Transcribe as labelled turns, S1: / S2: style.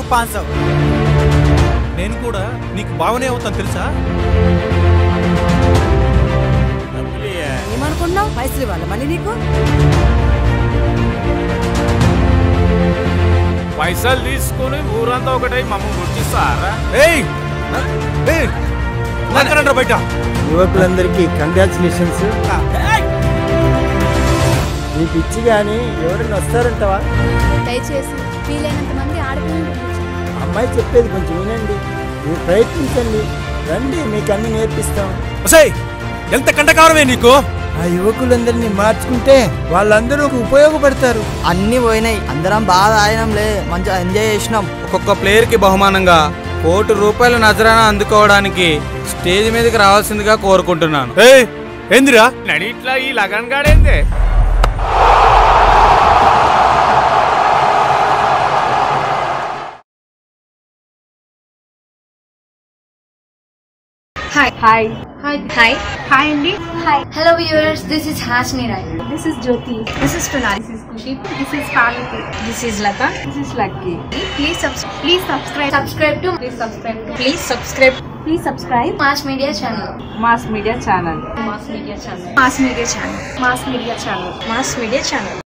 S1: పాంచ్ సౌ
S2: నేను కూడా నీకు బావనే అవుతాను తెలుసా
S3: ఏమనుకున్నావు పైసలు ఇవ్వాలి మళ్ళీ నీకు
S4: పైసలు తీసుకుని ఊరంతా ఒకటై మమ్మ గుర్తిస్తారా
S2: ఏయ్ ఏయ్ నరకరండ్రా బయట
S5: యువకులందరికీ కంగ్రాచులేషన్స్ నీ పిచ్చి కానీ ఎవరైనా వస్తారంటావా
S6: దయచేసి వీలైనంత మంది ఆడపిల్లలు పంపించండి
S5: అమ్మాయి చెప్పేది కొంచెం వినండి మీరు ప్రయత్నించండి రండి మీకు అన్ని నేర్పిస్తాం
S2: ఒసేయ్ ఎంత కంటకారమే నీకు
S5: ఆ యువకులందరినీ మార్చుకుంటే వాళ్ళందరూ ఉపయోగపడతారు
S1: అన్ని పోయినాయి అందరం బాగా తాగినాంలే మంచిగా ఎంజాయ్ చేసినాం
S7: ఒక్కొక్క ప్లేయర్కి బహుమానంగా కోటి రూపాయల నజరానా అందుకోవడానికి స్టేజ్ మీదకి రావాల్సిందిగా కోరుకుంటున్నాను
S2: ఏయ్ ఏందిరా
S4: నడిట్లా ఈ లగన్ గాడేందే
S6: hi hi hi hi hi అండి hi hello viewers this is Hasni Roy this is Jyothi this is Pranali this is Khushi this is Parvathi this is Latha this is Lucky please please subscribe subscribe to please subscribe please subscribe please subscribe mass media channel mass media channel mass media channel mass media channel mass media channel mass media channel